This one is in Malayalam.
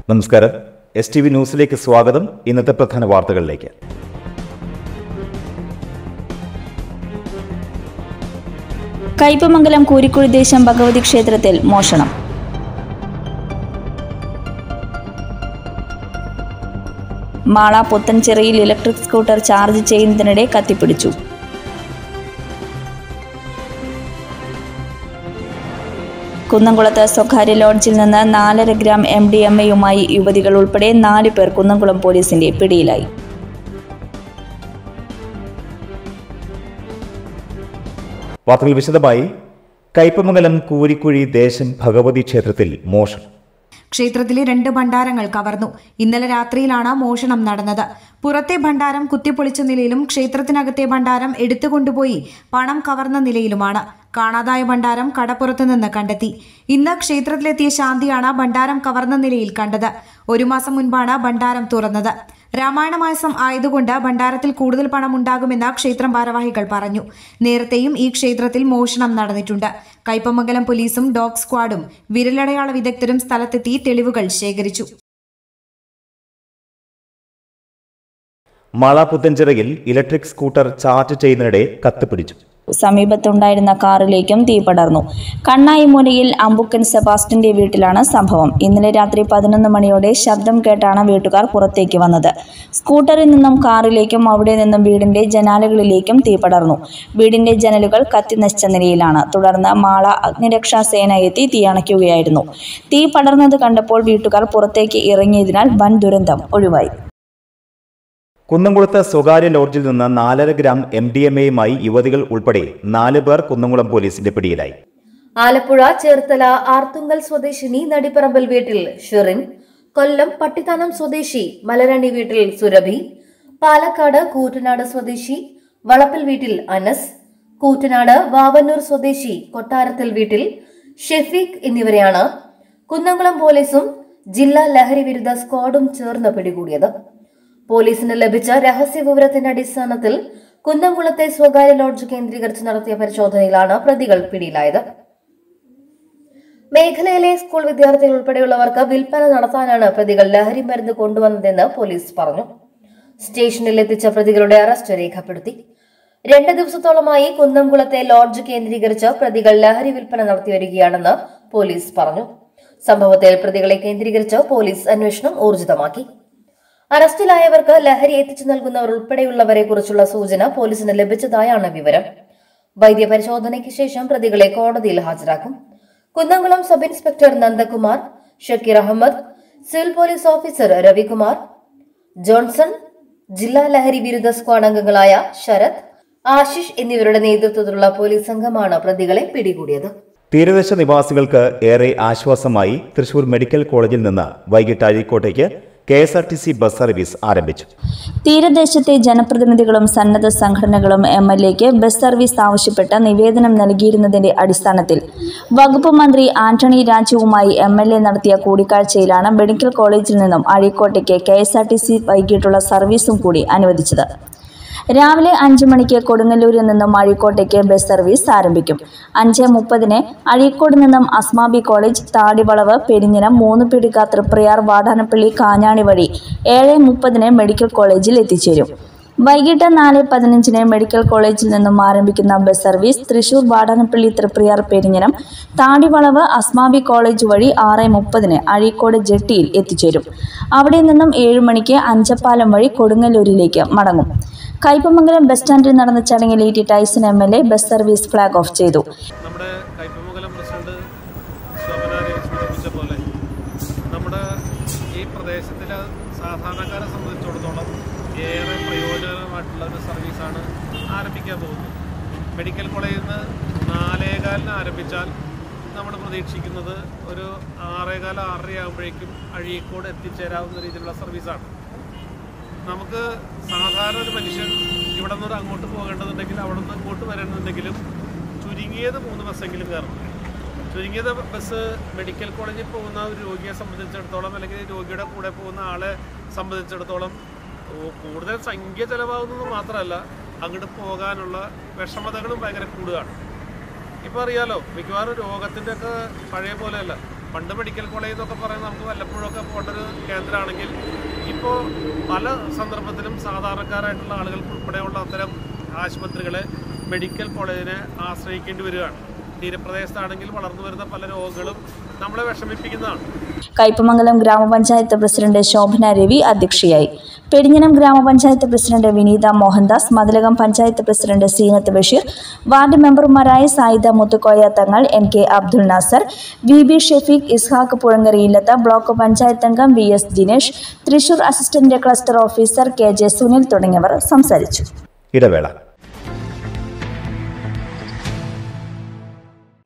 നമസ്കാരം എസ് ടി വി ന്യൂസിലേക്ക് സ്വാഗതം ഇന്നത്തെ പ്രധാന വാർത്തകളിലേക്ക് കയ്പമംഗലം കൂരിക്കുഴി ദേശം ഭഗവതി ക്ഷേത്രത്തിൽ മോഷണം മാള പുത്തൻചിറയിൽ ഇലക്ട്രിക് സ്കൂട്ടർ ചാർജ് ചെയ്യുന്നതിനിടെ കത്തിപ്പിടിച്ചു കുന്നംകുളത്ത് സ്വകാര്യ ലോഡ്ജിൽ നിന്ന് നാലര ഗ്രാം എം ഡി എം എയുമായി യുവതികൾ ഉൾപ്പെടെ നാല് പേർ കുന്നംകുളം പോലീസിന്റെ പിടിയിലായി വാർത്തകൾ വിശദമായി കയ്പമംഗലം കൂരിക്കുഴി ദേശം ഭഗവതി ക്ഷേത്രത്തിൽ മോഷണം ക്ഷേത്രത്തിലെ രണ്ട് ഭണ്ഡാരങ്ങൾ കവർന്നു ഇന്നലെ രാത്രിയിലാണ് മോഷണം നടന്നത് പുറത്തെ ഭണ്ഡാരം കുത്തിപ്പൊളിച്ച നിലയിലും ക്ഷേത്രത്തിനകത്തെ ഭണ്ഡാരം എടുത്തുകൊണ്ടുപോയി പണം കവർന്ന നിലയിലുമാണ് കാണാതായ ഭണ്ഡാരം കടപ്പുറത്ത് നിന്ന് കണ്ടെത്തി ഇന്ന് ക്ഷേത്രത്തിലെത്തിയ ശാന്തിയാണ് ഭണ്ഡാരം കവർന്ന നിലയിൽ കണ്ടത് ഒരു മാസം മുൻപാണ് ഭണ്ഡാരം തുറന്നത് രാമായണ മാസം ആയതുകൊണ്ട് ഭണ്ഡാരത്തിൽ കൂടുതൽ പണം ഉണ്ടാകുമെന്ന് ക്ഷേത്രം ഭാരവാഹികൾ പറഞ്ഞു നേരത്തെയും ഈ ക്ഷേത്രത്തിൽ മോഷണം നടന്നിട്ടുണ്ട് കയ്പമംഗലം പോലീസും ഡോഗ് സ്ക്വാഡും വിരലടയാള വിദഗ്ധരും സ്ഥലത്തെത്തി തെളിവുകൾ ശേഖരിച്ചു മാള പുത്തൻചിറയിൽ ഇലക്ട്രിക് സ്കൂട്ടർ ചാർജ് ചെയ്യുന്നതിനിടെ കത്തിപ്പിടിച്ചു സമീപത്തുണ്ടായിരുന്ന കാറിലേക്കും തീ പടർന്നു കണ്ണായിമൂലയിൽ അമ്പുക്കൻ സെബാസ്റ്റിന്റെ വീട്ടിലാണ് സംഭവം ഇന്നലെ രാത്രി പതിനൊന്ന് മണിയോടെ ശബ്ദം കേട്ടാണ് വീട്ടുകാർ പുറത്തേക്ക് വന്നത് സ്കൂട്ടറിൽ നിന്നും കാറിലേക്കും അവിടെ നിന്നും വീടിന്റെ ജനാലകളിലേക്കും തീ പടർന്നു വീടിന്റെ ജനലുകൾ കത്തി നശിച്ച നിലയിലാണ് തുടർന്ന് മാള അഗ്നിരക്ഷാ സേന എത്തി തീ അണയ്ക്കുകയായിരുന്നു തീ പടർന്നത് കണ്ടപ്പോൾ വീട്ടുകാർ പുറത്തേക്ക് ഇറങ്ങിയതിനാൽ വൻ ദുരന്തം ഒഴിവായി കുന്നംകുളത്ത് സ്വകാര്യ ലോഡ്ജിൽ നിന്ന് നാലര ഗ്രാം എം ഡി എം എയുമായി യുവതികൾ ഉൾപ്പെടെ നാല് പേർ കുന്നംകുളം പോലീസിന്റെ പിടിയിലായി ആലപ്പുഴ ചേർത്തല ആർത്തുങ്കൽ സ്വദേശിനി നടിപ്പറമ്പൽ വീട്ടിൽ ഷെറിൻ കൊല്ലം പട്ടിത്താനം സ്വദേശി മലരണി വീട്ടിൽ സുരഭി പാലക്കാട് കൂറ്റനാട് സ്വദേശി വളപ്പിൽ വീട്ടിൽ അനസ് കൂറ്റനാട് വാവന്നൂർ സ്വദേശി കൊട്ടാരത്തിൽ വീട്ടിൽ ഷെഫീഖ് എന്നിവരെയാണ് കുന്നംകുളം പോലീസും ജില്ലാ ലഹരി വിരുദ്ധ സ്ക്വാഡും ചേർന്ന് പിടികൂടിയത് പോലീസിന് ലഭിച്ച രഹസ്യ വിവരത്തിന്റെ അടിസ്ഥാനത്തിൽ കുന്നംകുളത്തെ സ്വകാര്യ ലോഡ്ജ് കേന്ദ്രീകരിച്ച് നടത്തിയ പരിശോധനയിലാണ് പ്രതികൾ പിടിയിലായത് മേഖലയിലെ സ്കൂൾ വിദ്യാർത്ഥികൾ ഉൾപ്പെടെയുള്ളവർക്ക് വിൽപ്പന നടത്താനാണ് പ്രതികൾ ലഹരി മരുന്ന് കൊണ്ടുവന്നതെന്ന് പോലീസ് പറഞ്ഞു സ്റ്റേഷനിൽ എത്തിച്ച പ്രതികളുടെ അറസ്റ്റ് രേഖപ്പെടുത്തി രണ്ട് ദിവസത്തോളമായി കുന്നംകുളത്തെ ലോഡ്ജ് കേന്ദ്രീകരിച്ച് പ്രതികൾ ലഹരി വിൽപ്പന നടത്തിവരികയാണെന്ന് പോലീസ് പറഞ്ഞു സംഭവത്തിൽ പ്രതികളെ കേന്ദ്രീകരിച്ച് പോലീസ് അന്വേഷണം ഊർജിതമാക്കി അറസ്റ്റിലായവർക്ക് ലഹരി എത്തിച്ചു നൽകുന്നവർ ഉൾപ്പെടെയുള്ളവരെ കുറിച്ചുള്ള സൂചന പോലീസിന് ലഭിച്ചതായാണ് വിവരം വൈദ്യപരിശോധനയ്ക്ക് ശേഷം പ്രതികളെ കോടതിയിൽ ഹാജരാക്കും Kunnamkulam sub inspector Nandakumar Shakeer Ahammed civil police officer Ravikumar Johnson ജില്ലാ ലഹരി വിരുദ്ധ സ്ക്വാഡ് അംഗങ്ങളായ ശരത് ആശിഷ് എന്നിവരുടെ നേതൃത്വത്തിലുള്ള പോലീസ് സംഘമാണ് പ്രതികളെ പിടികൂടിയത് തീരദേശ നിവാസികൾക്ക് ഏറെ ആശ്വാസമായി തൃശൂർ മെഡിക്കൽ കോളേജിൽ നിന്ന് വൈകിട്ട് അഴീക്കോട്ടേക്ക് K S R T C bus service ആരംഭിച്ചു തീരദേശത്തെ ജനപ്രതിനിധികളും സന്നദ്ധ സംഘടനകളും എം എൽ എക്ക് ബസ് സർവീസ് ആവശ്യപ്പെട്ട് നിവേദനം നൽകിയിരുന്നതിന്റെ അടിസ്ഥാനത്തിൽ വകുപ്പ് മന്ത്രി ആന്റണി രാജുവുമായി എം എൽ എ നടത്തിയ കൂടിക്കാഴ്ചയിലാണ് മെഡിക്കൽ കോളേജിൽ നിന്നും അഴീക്കോട്ടേക്ക് K S R T C വൈകിട്ടുള്ള സർവീസും കൂടി അനുവദിച്ചത് രാവിലെ അഞ്ചു മണിക്ക് കൊടുങ്ങല്ലൂരിൽ നിന്നും അഴീക്കോട്ടേക്ക് ബസ് സർവീസ് ആരംഭിക്കും അഞ്ച് മുപ്പതിന് അഴീക്കോട് നിന്നും അസ്മാബി കോളേജ് താടിവളവ് പെരിഞ്ഞനം മൂന്നുപിടിക തൃപ്രയാർ വാടാനപ്പള്ളി കാഞ്ഞാണി വഴി ഏഴ് മുപ്പതിന് മെഡിക്കൽ കോളേജിൽ എത്തിച്ചേരും വൈകിട്ട് നാല് പതിനഞ്ചിന് മെഡിക്കൽ കോളേജിൽ നിന്നും ആരംഭിക്കുന്ന bus service Thrissur Vadanappally Triprayar Perinjanam Thadivalavu Asmabi college വഴി ആറ് മുപ്പതിന് അഴീക്കോട് ജെട്ടിയിൽ എത്തിച്ചേരും അവിടെ നിന്നും ഏഴ് മണിക്ക് അഞ്ചപ്പാലം വഴി കൊടുങ്ങല്ലൂരിലേക്ക് മടങ്ങും കയ്പമംഗലം ബസ് സ്റ്റാൻഡിൽ നടന്ന ചടങ്ങിൽ E T Tyson M L A bus service flag off ചെയ്തു നമ്മുടെ കയ്പമംഗലം പ്രസിഡന്റ് ശോഭനാരി സൂചിപ്പിച്ച പോലെ നമ്മുടെ ഈ പ്രദേശത്തിലെ സാധാരണക്കാരെ സംബന്ധിച്ചിടത്തോളം ഏറെ പ്രയോജനമായിട്ടുള്ള ഒരു സർവീസാണ് ആരംഭിക്കാൻ പോകുന്നത് മെഡിക്കൽ കോളേജിൽ നിന്ന് നാലേകാലിന് ആരംഭിച്ചാൽ നമ്മൾ പ്രതീക്ഷിക്കുന്നത് ഒരു ആറേകാൽ ആറര ആകുമ്പോഴേക്കും അഴീക്കോട് എത്തിച്ചേരാവുന്ന രീതിയിലുള്ള സർവീസാണ് നമുക്ക് സാധാരണ ഒരു മനുഷ്യൻ ഇവിടെ നിന്ന് അങ്ങോട്ട് പോകേണ്ടതുണ്ടെങ്കിൽ അവിടെ നിന്ന് അങ്ങോട്ട് വരണമെന്നുണ്ടെങ്കിലും ചുരുങ്ങിയത് മൂന്ന് ബസ്സെങ്കിലും കയറണം ചുരുങ്ങിയത് ബസ് മെഡിക്കൽ കോളേജിൽ പോകുന്ന ഒരു രോഗിയെ സംബന്ധിച്ചിടത്തോളം അല്ലെങ്കിൽ രോഗിയുടെ കൂടെ പോകുന്ന ആളെ സംബന്ധിച്ചിടത്തോളം ഓ- കൂടുതൽ സംഖ്യ ചിലവാകുന്നത് മാത്രമല്ല അങ്ങോട്ട് പോകാനുള്ള വിഷമതകളും ഭയങ്കര കൂടുതലാണ് ഇപ്പോൾ അറിയാലോ മിക്കവാറും രോഗത്തിൻ്റെ ഒക്കെ പഴയ പോലെയല്ല പണ്ട് മെഡിക്കൽ കോളേജ് എന്നൊക്കെ പറയുന്നത് നമുക്ക് വല്ലപ്പോഴൊക്കെ പോകേണ്ട ഒരു കേന്ദ്രമാണെങ്കിൽ ഇപ്പോൾ പല സന്ദർഭത്തിലും സാധാരണക്കാരായിട്ടുള്ള ആളുകൾക്ക് ഉൾപ്പെടെയുള്ള അത്തരം ആശുപത്രികളെ മെഡിക്കൽ കോളേജിനെ ആശ്രയിക്കേണ്ടി വരികയാണ് തീരപ്രദേശത്താണെങ്കിൽ വളർന്നു വരുന്ന പല രോഗങ്ങളും നമ്മളെ വിഷമിപ്പിക്കുന്നതാണ് കയ്പമംഗലം ഗ്രാമപഞ്ചായത്ത് പ്രസിഡന്റ് ശോഭന രവി അധ്യക്ഷയായി Perinjanam gramapanchayat president Vineetha Mohandas Mathilakam panchayat president Seenath Basheer ward മെമ്പർമാരായ Sayida Muthukoya Thangal N K Abdul Nasar V B Shafeeq Ishaq Puzhankarayillath block panchayat അംഗം V S Dinesh Thrissur assistant cluster officer K J Sunil തുടങ്ങിയവർ സംസാരിച്ചു ഇടവേള